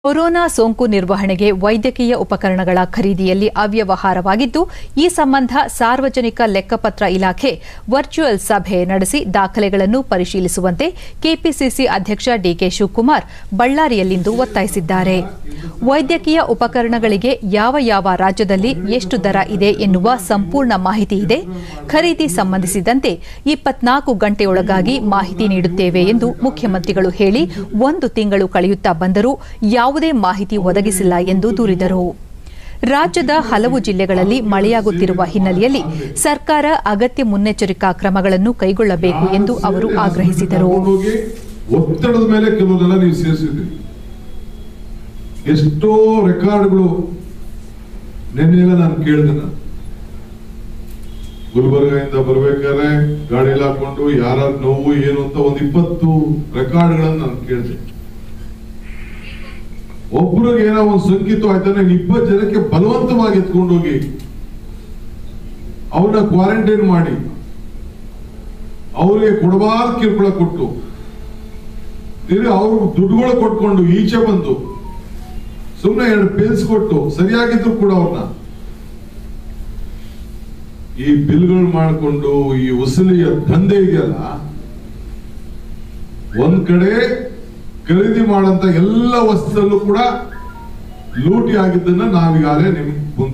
corona ಸೋಂಕು ನಿರ್ವಹಣೆಗೆ ವೈದ್ಯಕೀಯ ಉಪಕರಣಗಳ ಖರೀದಿಯಲ್ಲಿ ಅವ್ಯವಹಾರವಾಗಿದ್ದು ಈ ಸಂಬಂಧ ಸಾರ್ವಜನಿಕ ಲೆಕ್ಕಪತ್ರ ಇಲಾಖೆ ವರ್ಚುವಲ್ ಸಭೆ ನಡೆಸಿ ದಾಖಲೆಗಳನ್ನು ಪರಿಶೀಲಿಸುವಂತೆ ಕೆಪಿಸಿಸಿ ಅಧ್ಯಕ್ಷ ಡಿಕೆ ಶಿವಕುಮಾರ್ ಬಳ್ಳಾರಿಯಲ್ಲಿಂದು ಒತ್ತಾಯಿಸಿದ್ದಾರೆ ವೈದ್ಯಕೀಯ ಉಪಕರಣಗಳಿಗೆ ಯಾವ ಯಾವ ರಾಜ್ಯದಲ್ಲಿ ಎಷ್ಟು ದರ ಇದೆ ಎನ್ನುವ ಸಂಪೂರ್ಣ ಮಾಹಿತಿ ಇದೆ ಖರೀದಿ ಸಂಬಂಧಿಸಿದಂತೆ ಇಪ್ಪತ್ನಾಲ್ಕು ಗಂಟೆಯೊಳಗಾಗಿ ಮಾಹಿತಿ ನೀಡುತ್ತೇವೆ ಎಂದು ಮುಖ್ಯಮಂತ್ರಿಗಳು ಹೇಳಿ ಒಂದು ತಿಂಗಳು ಕಳೆಯುತ್ತಾ ಬಂದರೂ ಯಾವುದೇ ಮಾಹಿತಿ ಒದಗಿಸಿಲ್ಲ ಎಂದು ದೂರಿದರು ರಾಜ್ಯದ ಹಲವು ಜಿಲ್ಲೆಗಳಲ್ಲಿ ಮಳೆಯಾಗುತ್ತಿರುವ ಹಿನ್ನೆಲೆಯಲ್ಲಿ ಸರ್ಕಾರ ಅಗತ್ಯ ಮುನ್ನೆಚ್ಚರಿಕಾ ಕ್ರಮಗಳನ್ನು ಕೈಗೊಳ್ಳಬೇಕು ಎಂದು ಅವರು ಆಗ್ರಹಿಸಿದರು ಹೋಗಿ ಒತ್ತಡದ ಮೇಲೆ ಕೆಲವನ್ನೆಲ್ಲ ನೀವು ಸೇರಿಸಿದ್ರಿ ಎಷ್ಟೋ ರೆಕಾರ್ಡ್ಗಳು ನಿನ್ನೆಲ್ಲ ನಾನು ಕೇಳಿದೆ ನಾನು ಗುಲ್ಬರ್ಗದಿಂದ ಬರ್ಬೇಕಾದ್ರೆ ಗಾಡಿಯಲ್ಲಿ ಹಾಕೊಂಡು ಯಾರ ನೋವು ಏನು ಅಂತ ಒಂದು ಇಪ್ಪತ್ತು ರೆಕಾರ್ಡ್ಗಳನ್ನ ನಾನು ಕೇಳಿದೆ ಒಬ್ರಿಗೆ ಏನೋ ಒಂದು ಸಂಕಿತ ಆಯ್ತಾನೆ ಇಪ್ಪತ್ತು ಜನಕ್ಕೆ ಬಲವಂತವಾಗಿ ಎತ್ಕೊಂಡೋಗಿ ಅವ್ರನ್ನ ಕ್ವಾರಂಟೈನ್ ಮಾಡಿ ಅವರಿಗೆ ಕೊಡಬಾರ್ದು ಕಿರುಕುಳ ಕೊಟ್ಟು ತಿರ್ಗಿ ಅವ್ರು ದುಡ್ಡುಗಳು ಕೊಟ್ಕೊಂಡು ಈಚೆ ಬಂದು ಸುಮ್ಮನೆ ಎರಡು ಪೇಲ್ಸ್ ಕೊಟ್ಟು ಸರಿಯಾಗಿದ್ರು ಕೂಡ ಅವ್ರನ್ನ ಈ ಬಿಲ್ಗಳು ಮಾಡಿಕೊಂಡು ಈ ಉಸಲಿಯ ದಂಧೆ ಇದೆಯಲ್ಲ ಒಂದ್ ಕಡೆ ಖರೀದಿ ಮಾಡಂತ ಎಲ್ಲ ವಸ್ತುದಲ್ಲೂ ಕೂಡ ಲೂಟಿ ಆಗಿದ್ದನ್ನ ನಾವೀಗಾಗಲೇ ನಿಮ್ ಮುಂದೆ